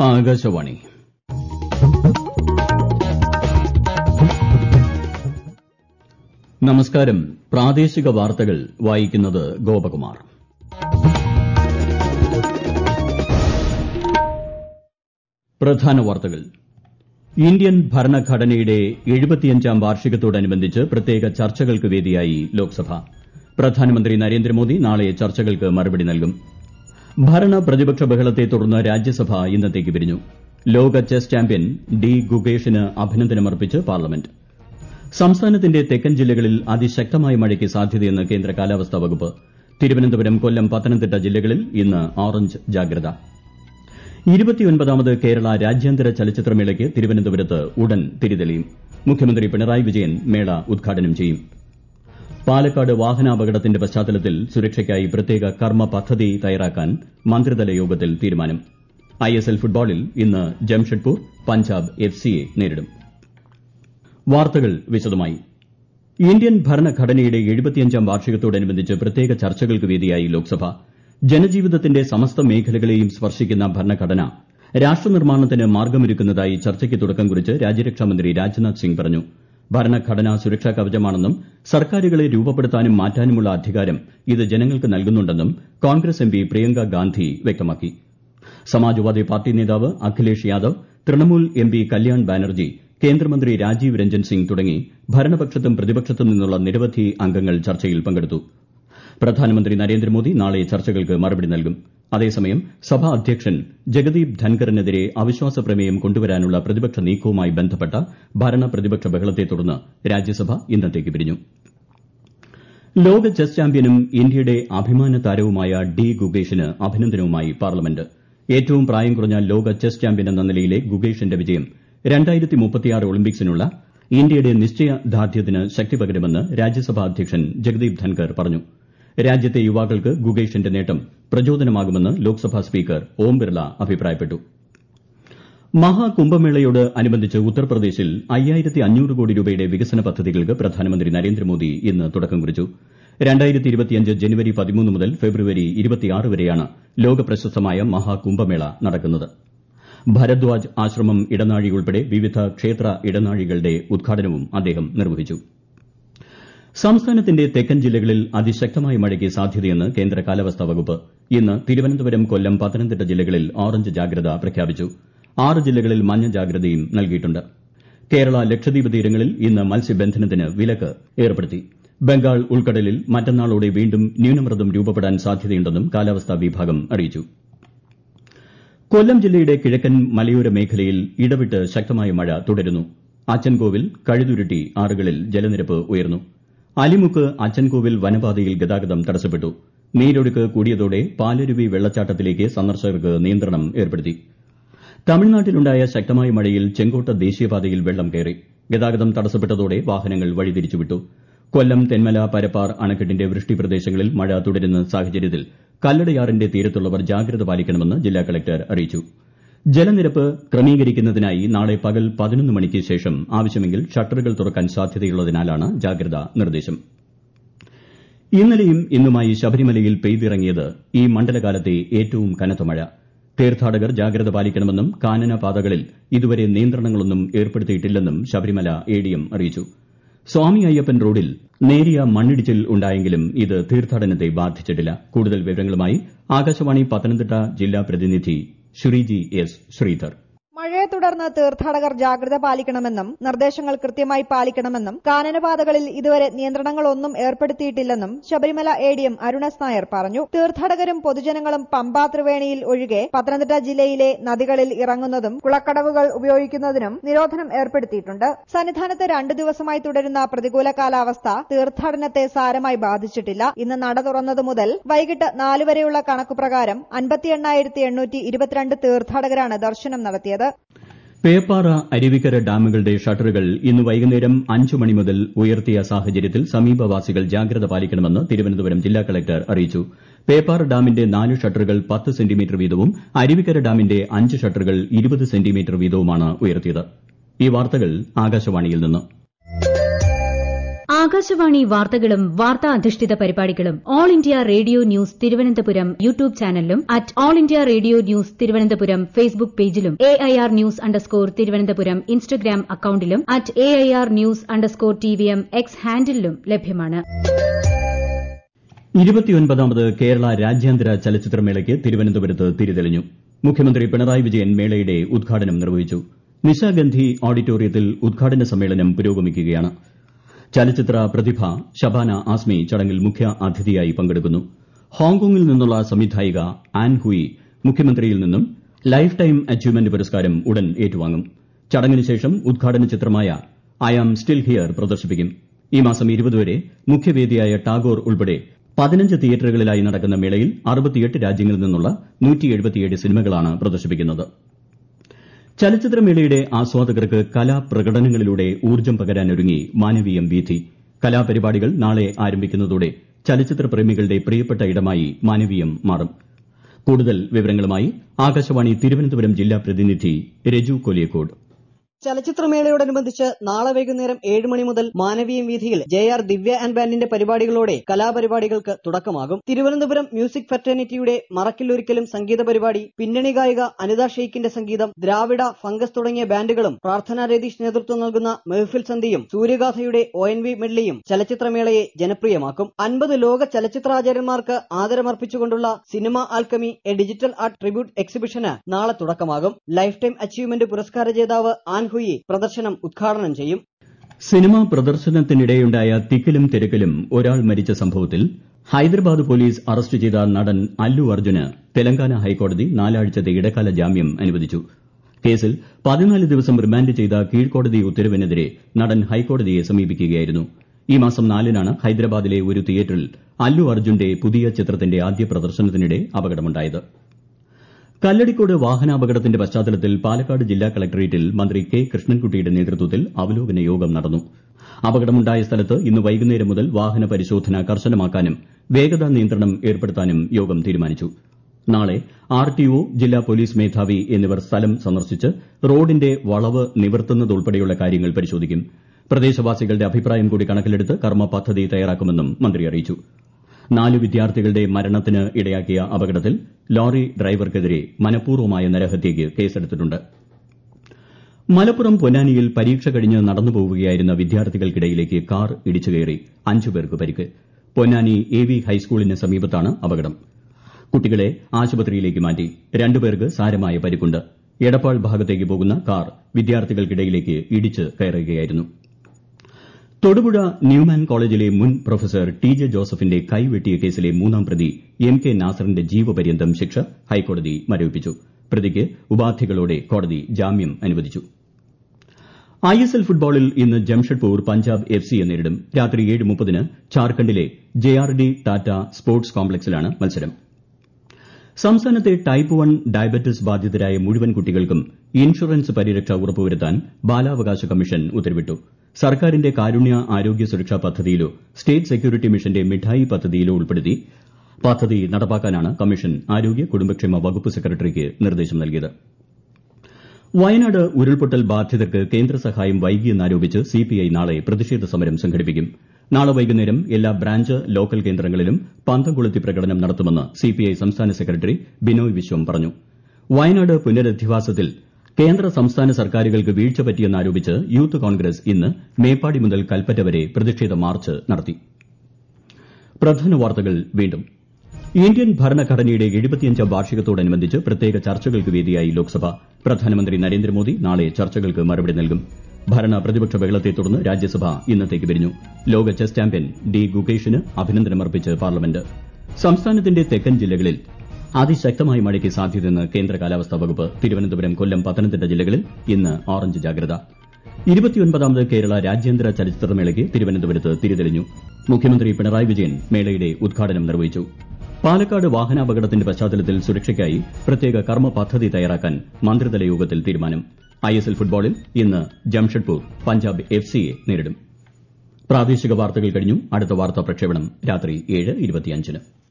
ആകാശവാണി നമസ്കാരം പ്രാദേശിക വാർത്തകൾ വായിക്കുന്നത് ഗോപകുമാർ പ്രധാന വാർത്തകൾ ഇന്ത്യൻ ഭരണഘടനയുടെ എഴുപത്തിയഞ്ചാം വാർഷികത്തോടനുബന്ധിച്ച് പ്രത്യേക ചർച്ചകൾക്ക് വേദിയായി ലോക്സഭ പ്രധാനമന്ത്രി നരേന്ദ്രമോദി നാളെ ചർച്ചകൾക്ക് മറുപടി നൽകും ഭരണ പ്രതിപക്ഷ ബഹളത്തെ തുടർന്ന് രാജ്യസഭ ഇന്നത്തേക്ക് പിരിഞ്ഞു ലോക ചെസ് ചാമ്പ്യൻ ഡി ഗുകേഷിന് അഭിനന്ദനമർപ്പിച്ച് പാർലമെന്റ് സംസ്ഥാനത്തിന്റെ തെക്കൻ ജില്ലകളിൽ അതിശക്തമായ മഴയ്ക്ക് സാധ്യതയെന്ന് കേന്ദ്ര കാലാവസ്ഥാ വകുപ്പ് തിരുവനന്തപുരം കൊല്ലം പത്തനംതിട്ട ജില്ലകളിൽ ഇന്ന് ഓറഞ്ച് ജാഗ്രത ഇരുപത്തിയൊൻപതാമത് കേരള രാജ്യാന്തര ചലച്ചിത്രമേളയ്ക്ക് തിരുവനന്തപുരത്ത് ഉടൻ തിരിതെളിയും മുഖ്യമന്ത്രി പിണറായി വിജയൻ മേള ഉദ്ഘാടനം ചെയ്യും പാലക്കാട് വാഹനാപകടത്തിന്റെ പശ്ചാത്തലത്തിൽ സുരക്ഷയ്ക്കായി പ്രത്യേക കർമ്മ പദ്ധതി തയ്യാറാക്കാൻ മന്ത്രിതല യോഗത്തിൽ തീരുമാനം ഐഎസ്എൽ ഫുട്ബോളിൽ ഇന്ന് ജംഷഡ്പൂർ പഞ്ചാബ് എഫ് സിയെ നേരിടും വാർത്തകൾ വിശദമായി ഇന്ത്യൻ ഭരണഘടനയുടെ എഴുപത്തിയഞ്ചാം വാർഷികത്തോടനുബന്ധിച്ച് പ്രത്യേക ചർച്ചകൾക്ക് വേദിയായി ലോക്സഭ ജനജീവിതത്തിന്റെ സമസ്ത മേഖലകളെയും സ്പർശിക്കുന്ന ഭരണഘടന രാഷ്ട്രനിർമ്മാണത്തിന് മാർഗ്ഗമൊരുക്കുന്നതായി ചർച്ചയ്ക്ക് തുടക്കം കുറിച്ച് രാജ്യരക്ഷാമന്ത്രി രാജ്നാഥ് സിംഗ് പറഞ്ഞു ഭരണഘടന സുരക്ഷാ കവചമാണെന്നും സർക്കാരുകളെ രൂപപ്പെടുത്താനും മാറ്റാനുമുള്ള അധികാരം ഇത് ജനങ്ങൾക്ക് നൽകുന്നുണ്ടെന്നും കോൺഗ്രസ് എംപി പ്രിയങ്ക ഗാന്ധി വ്യക്തമാക്കി സമാജ്വാദി പാർട്ടി നേതാവ് അഖിലേഷ് യാദവ് തൃണമൂൽ എംപി കല്യാൺ ബാനർജി കേന്ദ്രമന്ത്രി രാജീവ് രഞ്ജൻ സിംഗ് തുടങ്ങി ഭരണപക്ഷത്തും പ്രതിപക്ഷത്തും നിന്നുള്ള നിരവധി അംഗങ്ങൾ ചർച്ചയിൽ പങ്കെടുത്തു പ്രധാനമന്ത്രി നരേന്ദ്രമോദി നാളെ ചർച്ചകൾക്ക് മറുപടി നൽകും അതേസമയം സഭാ അധ്യക്ഷൻ ജഗദീപ് ധൻഖറിനെതിരെ അവിശ്വാസ പ്രമേയം കൊണ്ടുവരാനുള്ള പ്രതിപക്ഷ നീക്കവുമായി ബന്ധപ്പെട്ട ഭരണ പ്രതിപക്ഷ ബഹളത്തെ തുടർന്ന് രാജ്യസഭ ഇന്നത്തേക്ക് പിരിഞ്ഞു ലോക ചെസ് ചാമ്പ്യനും ഇന്ത്യയുടെ അഭിമാന താരവുമായ ഡി ഗുകേഷിന് അഭിനന്ദനവുമായി പാർലമെന്റ് ഏറ്റവും പ്രായം കുറഞ്ഞ ലോക ചെസ് ചാമ്പ്യൻ എന്ന നിലയിലെ ഗുകേഷിന്റെ വിജയം ഒളിമ്പിക്സിനുള്ള ഇന്ത്യയുടെ നിശ്ചയദാർഢ്യത്തിന് ശക്തി പകരുമെന്ന് രാജ്യസഭാ അധ്യക്ഷൻ ജഗദീപ് ധൻഖർ പറഞ്ഞു രാജ്യത്തെ യുവാക്കൾക്ക് ഗുകേഷിന്റെ നേട്ടം പ്രചോദനമാകുമെന്ന് ലോക്സഭാ സ്പീക്കർ ഓം ബിർള അഭിപ്രായപ്പെട്ടു മഹാകുംഭമേളയോട് അനുബന്ധിച്ച് ഉത്തർപ്രദേശിൽ കോടി രൂപയുടെ വികസന പദ്ധതികൾക്ക് പ്രധാനമന്ത്രി നരേന്ദ്രമോദി ഇന്ന് തുടക്കം കുറിച്ചു ജനുവരി മുതൽ ഫെബ്രുവരി വരെയാണ് ലോകപ്രശസ്തമായ മഹാകുംഭമേള നടക്കുന്നത് ഭരദ്വാജ് ആശ്രമം ഇടനാഴി ഉൾപ്പെടെ വിവിധ ക്ഷേത്ര ഇടനാഴികളുടെ ഉദ്ഘാടനവും അദ്ദേഹം നിർവഹിച്ചു സംസ്ഥാനത്തിന്റെ തെക്കൻ ജില്ലകളിൽ അതിശക്തമായ മഴയ്ക്ക് സാധ്യതയെന്ന് കേന്ദ്ര കാലാവസ്ഥാ വകുപ്പ് ഇന്ന് തിരുവനന്തപുരം കൊല്ലം പത്തനംതിട്ട ജില്ലകളിൽ ഓറഞ്ച് ജാഗ്രത പ്രഖ്യാപിച്ചു ആറ് ജില്ലകളിൽ മഞ്ഞ ജാഗ്രതയും നൽകിയിട്ടുണ്ട് കേരള ലക്ഷദ്വീപ് തീരങ്ങളിൽ ഇന്ന് മത്സ്യബന്ധനത്തിന് വിലക്ക് ഏർപ്പെടുത്തി ബംഗാൾ ഉൾക്കടലിൽ മറ്റന്നാളോടെ വീണ്ടും ന്യൂനമർദ്ദം രൂപപ്പെടാൻ സാധ്യതയുണ്ടെന്നും കാലാവസ്ഥാ വിഭാഗം അറിയിച്ചു കൊല്ലം ജില്ലയുടെ കിഴക്കൻ മലയോര മേഖലയിൽ ഇടവിട്ട് ശക്തമായ മഴ തുടരുന്നു അച്ചൻകോവിൽ കഴുതുരുട്ടി ആറുകളിൽ ജലനിരപ്പ് ഉയർന്നു അലിമുക്ക് അച്ചൻകോവിൽ വനപാതയിൽ ഗതാഗതം തടസ്സപ്പെട്ടു നീരൊഴുക്ക് കൂടിയതോടെ പാലരുവി വെള്ളച്ചാട്ടത്തിലേക്ക് സന്ദർശകർക്ക് നിയന്ത്രണം ഏർപ്പെടുത്തി തമിഴ്നാട്ടിലുണ്ടായ ശക്തമായ മഴയിൽ ചെങ്കോട്ട ദേശീയപാതയിൽ വെള്ളം കയറി ഗതാഗതം തടസ്സപ്പെട്ടതോടെ വാഹനങ്ങൾ വഴിതിരിച്ചുവിട്ടു കൊല്ലം തെന്മല പരപ്പാർ അണക്കെട്ടിന്റെ വൃഷ്ടി പ്രദേശങ്ങളിൽ മഴ തുടരുന്ന സാഹചര്യത്തിൽ കല്ലടയാറിന്റെ തീരത്തുള്ളവർ ജാഗ്രത പാലിക്കണമെന്ന് ജില്ലാ കളക്ടർ അറിയിച്ചു ജലനിരപ്പ് ക്രമീകരിക്കുന്നതിനായി നാളെ പകൽ പതിനൊന്ന് മണിക്ക് ശേഷം ആവശ്യമെങ്കിൽ ഷട്ടറുകൾ തുറക്കാൻ സാധ്യതയുള്ളതിനാലാണ് ജാഗ്രതാ നിർദ്ദേശം ഇന്നലെയും ഇന്നുമായി ശബരിമലയിൽ പെയ്തിറങ്ങിയത് ഈ മണ്ഡലകാലത്തെ ഏറ്റവും കനത്ത മഴ തീർത്ഥാടകർ ജാഗ്രത പാലിക്കണമെന്നും കാനന പാതകളിൽ ഇതുവരെ നിയന്ത്രണങ്ങളൊന്നും ഏർപ്പെടുത്തിയിട്ടില്ലെന്നും ശബരിമല എഡിഎം അറിയിച്ചു സ്വാമി അയ്യപ്പൻ റോഡിൽ നേരിയ മണ്ണിടിച്ചിൽ ഉണ്ടായെങ്കിലും ഇത് തീർത്ഥാടനത്തെ ബാധിച്ചിട്ടില്ല കൂടുതൽ വിവരങ്ങളുമായി ആകാശവാണി പത്തനംതിട്ട ജില്ലാ പ്രതിനിധി ശ്രീജി എസ് ശ്രീധർ മഴയെ തുടർന്ന് തീർത്ഥാടകർ ജാഗ്രത പാലിക്കണമെന്നും നിർദ്ദേശങ്ങൾ കൃത്യമായി പാലിക്കണമെന്നും കാനനപാതകളിൽ ഇതുവരെ നിയന്ത്രണങ്ങളൊന്നും ഏർപ്പെടുത്തിയിട്ടില്ലെന്നും ശബരിമല എഡിഎം അരുണസ് നായർ പറഞ്ഞു തീർത്ഥാടകരും പൊതുജനങ്ങളും പമ്പാ ത്രിവേണിയിൽ ഒഴികെ പത്തനംതിട്ട ജില്ലയിലെ നദികളിൽ ഇറങ്ങുന്നതും കുളക്കടവുകൾ ഉപയോഗിക്കുന്നതിനും നിരോധനം ഏർപ്പെടുത്തിയിട്ടുണ്ട് സന്നിധാനത്ത് രണ്ടു ദിവസമായി തുടരുന്ന പ്രതികൂല കാലാവസ്ഥ തീർത്ഥാടനത്തെ സാരമായി ബാധിച്ചിട്ടില്ല ഇന്ന് നട തുറന്നതു മുതൽ വൈകിട്ട് നാലു വരെയുള്ള കണക്കുപ്രകാരം അൻപത്തി എണ്ണായിരത്തി എണ്ണൂറ്റി ഇരുപത്തിരണ്ട് തീർത്ഥാടകരാണ് ദർശനം നടത്തിയത് പേപ്പാറ അരുവിക്കര ഡാമുകളുടെ ഷട്ടറുകൾ ഇന്ന് വൈകുന്നേരം അഞ്ച് മണി മുതൽ ഉയർത്തിയ സാഹചര്യത്തിൽ സമീപവാസികൾ ജാഗ്രത പാലിക്കണമെന്ന് തിരുവനന്തപുരം ജില്ലാ കളക്ടർ അറിയിച്ചു പേപ്പാറ ഡാമിന്റെ നാല് ഷട്ടറുകൾ പത്ത് സെന്റിമീറ്റർ വീതവും അരുവിക്കര ഡാമിന്റെ അഞ്ച് ഷട്ടറുകൾ ഇരുപത് സെന്റിമീറ്റർ വീതവുമാണ് ഉയർത്തിയത് ഈ വാർത്തകൾ ആകാശവാണിയിൽ നിന്ന് ആകാശവാണി വാർത്തകളും വാർത്താ അധിഷ്ഠിത പരിപാടികളും all India radio news Thiruvananthapuram YouTube ചാനലിലും at all India radio news Thiruvananthapuram Facebook പേജിലും A I R news underscore Thiruvananthapuram Instagram അക്കൌണ്ടിലും at A I R news underscore T V M X ഹാൻഡിലും ലഭ്യമാണ് ഇരുപത്തിയൊൻപതാമത് കേരള രാജ്യാന്തര ചലച്ചിത്രമേളയ്ക്ക് തിരുവനന്തപുരത്ത് തിരിതെളിഞ്ഞു മുഖ്യമന്ത്രി പിണറായി വിജയൻ മേളയുടെ ഉദ്ഘാടനം നിർവഹിച്ചു നിശാഗന്ധി ഓഡിറ്റോറിയത്തിൽ ഉദ്ഘാടന സമ്മേളനം പുരോഗമിക്കുകയാണ് ചലച്ചിത്ര പ്രതിഭ ഷബാന ആസ്മി ചടങ്ങിൽ മുഖ്യ അതിഥിയായി പങ്കെടുക്കുന്നു ഹോങ്കോങ്ങിൽ നിന്നുള്ള സംവിധായിക ആൻ ഹുയി മുഖ്യമന്ത്രിയിൽ നിന്നും ലൈഫ് ടൈം അച്ചീവ്മെന്റ് പുരസ്കാരം ഉടൻ ഏറ്റുവാങ്ങും ചടങ്ങിന് ശേഷം ഉദ്ഘാടന ചിത്രമായ ഐ ആം സ്റ്റിൽ ഹിയർ പ്രദർശിപ്പിക്കും ഈ മാസം വരെ മുഖ്യവേദിയായ ടാഗോർ ഉൾപ്പെടെ പതിനഞ്ച് തിയേറ്ററുകളിലായി നടക്കുന്ന മേളയിൽ അറുപത്തിയെട്ട് രാജ്യങ്ങളിൽ നിന്നുള്ള സിനിമകളാണ് പ്രദർശിപ്പിക്കുന്നത് ചലച്ചിത്രമേളയുടെ ആസ്വാദകർക്ക് കലാപ്രകടനങ്ങളിലൂടെ ഊർജ്ജം പകരാനൊരുങ്ങി മാനവീയം വീഥി കലാപരിപാടികൾ നാളെ ആരംഭിക്കുന്നതോടെ ചലച്ചിത്ര പ്രേമികളുടെ പ്രിയപ്പെട്ട ഇടമായി മാനവീയം മാറും കൂടുതൽ വിവരങ്ങളുമായി ആകാശവാണി തിരുവനന്തപുരം ജില്ലാ പ്രതിനിധി രജു കൊലിയക്കോട് ചലച്ചിത്രമേളയോടനുബന്ധിച്ച് നാളെ വൈകുന്നേരം ഏഴ് മണി മുതൽ മാനവീയം വീഥിയിൽ ജെ ആർ ദിവ്യ ആൻഡ് ബാൻഡിന്റെ പരിപാടികളോടെ കലാപരിപാടികൾക്ക് തുടക്കമാകും തിരുവനന്തപുരം മ്യൂസിക് ഫെറ്റേണിറ്റിയുടെ മറക്കില്ലൊരിക്കലും സംഗീത പരിപാടി പിന്നണി ഗായിക അനിത ഷെയ്ഖിന്റെ സംഗീതം ദ്രാവിഡ ഫംഗസ് തുടങ്ങിയ ബാൻഡുകളും പ്രാർത്ഥന രതീഷ് നേതൃത്വം നൽകുന്ന മെഹഫിൽ സന്ധ്യയും സൂര്യഗാഥയുടെ ഒ എൻ വി മെഡ്ലിയും ചലച്ചിത്രമേളയെ ജനപ്രിയമാക്കും അൻപത് ലോക ചലച്ചിത്രാചാര്യന്മാർക്ക് ആദരമർപ്പിച്ചുകൊണ്ടുള്ള cinema alchemy a digital art tribute എക്സിബിഷന് നാളെ തുടക്കമാകും ലൈഫ് ടൈം അച്ചീവ്മെന്റ് പുരസ്കാര ജേതാവ് ആൻ ഹുയി പ്രദർശനം ഉദ്ഘാടനം ചെയ്യും സിനിമാ പ്രദർശനത്തിനിടെയുണ്ടായ തിക്കിലും തിരക്കിലും ഒരാൾ മരിച്ച സംഭവത്തിൽ ഹൈദരാബാദ് പോലീസ് അറസ്റ്റ് ചെയ്ത നടൻ അല്ലു അർജുന് തെലങ്കാന ഹൈക്കോടതി നാലാഴ്ചത്തെ ഇടക്കാല ജാമ്യം അനുവദിച്ചു കേസിൽ പതിനാല് ദിവസം റിമാൻഡ് ചെയ്ത കീഴ്ക്കോടതി ഉത്തരവിനെതിരെ നടൻ ഹൈക്കോടതിയെ സമീപിക്കുകയായിരുന്നു ഈ മാസം നാലിനാണ് ഹൈദരാബാദിലെ ഒരു തിയേറ്ററിൽ അല്ലു അർജുന്റെ പുതിയ ചിത്രത്തിന്റെ ആദ്യ പ്രദർശനത്തിനിടെ അപകടമുണ്ടായത് കല്ലടിക്കോട് വാഹനാപകടത്തിന്റെ പശ്ചാത്തലത്തിൽ പാലക്കാട് ജില്ലാ കളക്ടറേറ്റിൽ മന്ത്രി കെ കൃഷ്ണൻകുട്ടിയുടെ നേതൃത്വത്തിൽ അവലോകന യോഗം നടന്നു അപകടമുണ്ടായ സ്ഥലത്ത് ഇന്ന് വൈകുന്നേരം മുതൽ വാഹന പരിശോധന കർശനമാക്കാനും വേഗതാ നിയന്ത്രണം ഏർപ്പെടുത്താനും യോഗം തീരുമാനിച്ചു നാളെ ആർ ടി ഒ ജില്ലാ പോലീസ് മേധാവി എന്നിവർ സ്ഥലം സന്ദർശിച്ച് റോഡിന്റെ വളവ് നിവർത്തുന്നതുൾപ്പെടെയുള്ള കാര്യങ്ങൾ പരിശോധിക്കും പ്രദേശവാസികളുടെ അഭിപ്രായം കൂടി കണക്കിലെടുത്ത് കർമ്മ പദ്ധതി തയ്യാറാക്കുമെന്നും മന്ത്രി അറിയിച്ചു നാല് വിദ്യാർത്ഥികളുടെ മരണത്തിന് ഇടയാക്കിയ അപകടത്തിൽ ലോറി ഡ്രൈവർക്കെതിരെ മനഃപൂർവ്വമായ നരഹത്യയ്ക്ക് കേസെടുത്തിട്ടുണ്ട് മലപ്പുറം പൊന്നാനിയിൽ പരീക്ഷ കഴിഞ്ഞ് നടന്നുപോവുകയായിരുന്ന വിദ്യാർത്ഥികൾക്കിടയിലേക്ക് കാർ ഇടിച്ചുകയറി അഞ്ചു പേർക്ക് പരിക്ക് പൊന്നാനി എ വി ഹൈസ്കൂളിന് സമീപത്താണ് അപകടം കുട്ടികളെ ആശുപത്രിയിലേക്ക് മാറ്റി രണ്ടുപേർക്ക് സാരമായ പരിക്കുണ്ട് എടപ്പാൾ ഭാഗത്തേക്ക് പോകുന്ന കാർ വിദ്യാർത്ഥികൾക്കിടയിലേക്ക് ഇടിച്ച് കയറുകയായിരുന്നു തൊടുപുഴ ന്യൂമാൻ കോളേജിലെ മുൻ പ്രൊഫസർ ടി ജെ ജോസഫിന്റെ കൈവെട്ടിയ കേസിലെ മൂന്നാം പ്രതി എം കെ നാസറിന്റെ ജീവപര്യന്തം ശിക്ഷ ഹൈക്കോടതി മരവിപ്പിച്ചു പ്രതിക്ക് ഉപാധികളോടെ കോടതി ജാമ്യം അനുവദിച്ചു ഐ എസ് എൽ ഫുട്ബോളിൽ ഇന്ന് ജംഷഡ്പൂർ പഞ്ചാബ് എഫ് സിയെ നേരിടും രാത്രി ഏഴ് മുപ്പതിന് ഝാർഖണ്ഡിലെ J R D Tata sports കോംപ്ലക്സിലാണ് മത്സരം സംസ്ഥാനത്തെ ടൈപ്പ് വൺ ഡയബറ്റിസ് ബാധിതരായ മുഴുവൻ കുട്ടികൾക്കും ഇൻഷുറൻസ് പരിരക്ഷ ഉറപ്പുവരുത്താൻ ബാലാവകാശ കമ്മീഷൻ ഉത്തരവിട്ടു സർക്കാരിന്റെ കാരുണ്യ ആരോഗ്യ സുരക്ഷാ പദ്ധതിയിലോ സ്റ്റേറ്റ് സെക്യൂരിറ്റി മിഷന്റെ മിഠായി പദ്ധതിയിലോ ഉൾപ്പെടുത്തി പദ്ധതി നടപ്പാക്കാനാണ് കമ്മീഷൻ ആരോഗ്യ കുടുംബക്ഷേമ വകുപ്പ് സെക്രട്ടറിക്ക് നിർദ്ദേശം നൽകിയത് വയനാട് ഉരുൾപൊട്ടൽ ബാധിതർക്ക് കേന്ദ്ര സഹായം വൈകിയെന്നാരോപിച്ച് സിപിഐ നാളെ പ്രതിഷേധ സമരം സംഘടിപ്പിക്കും നാളെ വൈകുന്നേരം എല്ലാ ബ്രാഞ്ച് ലോക്കൽ കേന്ദ്രങ്ങളിലും പന്തം കൊളുത്തി പ്രകടനം നടത്തുമെന്ന് സിപിഐ സംസ്ഥാന സെക്രട്ടറി ബിനോയ് വിശ്വം പറഞ്ഞു വയനാട് പുനരധിവാസത്തിൽ കേന്ദ്ര സംസ്ഥാന സർക്കാരുകൾക്ക് വീഴ്ച പറ്റിയെന്നാരോപിച്ച് യൂത്ത് കോൺഗ്രസ് ഇന്ന് മേപ്പാടി മുതൽ കൽപ്പറ്റ വരെ പ്രതിഷേധ മാർച്ച് നടത്തി പ്രധാന വാർത്തകൾ വീണ്ടും ഇന്ത്യൻ ഭരണഘടനയുടെ എഴുപത്തിയഞ്ചാം വാർഷികത്തോടനുബന്ധിച്ച് പ്രത്യേക ചർച്ചകൾക്ക് വേദിയായി ലോക്സഭ പ്രധാനമന്ത്രി നരേന്ദ്രമോദി നാളെ ചർച്ചകൾക്ക് മറുപടി നൽകും ഭരണ പ്രതിപക്ഷ ബഹളത്തെ തുടർന്ന് രാജ്യസഭ ഇന്നത്തേക്ക് പിരിഞ്ഞു ലോക ചെസ് ചാമ്പ്യൻ ഡി ഗുകേഷിന് അഭിനന്ദനമർപ്പിച്ച് പാർലമെന്റ് സംസ്ഥാനത്തിന്റെ തെക്കൻ ജില്ലകളിൽ അതിശക്തമായ മഴയ്ക്ക് സാധ്യതയെന്ന് കേന്ദ്ര കാലാവസ്ഥാ വകുപ്പ് തിരുവനന്തപുരം കൊല്ലം പത്തനംതിട്ട ജില്ലകളിൽ ഇന്ന് ഓറഞ്ച് ജാഗ്രത ഇരുപത്തിയൊൻപതാമത് കേരള രാജ്യാന്തര ചലച്ചിത്രമേളയ്ക്ക് തിരുവനന്തപുരത്ത് തിരിതെളിഞ്ഞു മുഖ്യമന്ത്രി പിണറായി വിജയൻ മേളയുടെ ഉദ്ഘാടനം നിർവഹിച്ചു പാലക്കാട് വാഹനാപകടത്തിന്റെ പശ്ചാത്തലത്തിൽ സുരക്ഷയ്ക്കായി പ്രത്യേക കർമ്മ പദ്ധതി തയ്യാറാക്കാൻ മന്ത്രിതല യോഗത്തിൽ തീരുമാനം ഐ എസ് എൽ ഫുട്ബോളിൽ ഇന്ന് ജംഷഡ്പൂർ പഞ്ചാബ് എഫ് സിയെ നേരിടും പ്രാദേശിക വാർത്തകൾ കഴിഞ്ഞു അടുത്ത വാർത്താ പ്രക്ഷേപണം രാത്രി ഏഴ് ഇരുപത്തിയഞ്ചിന്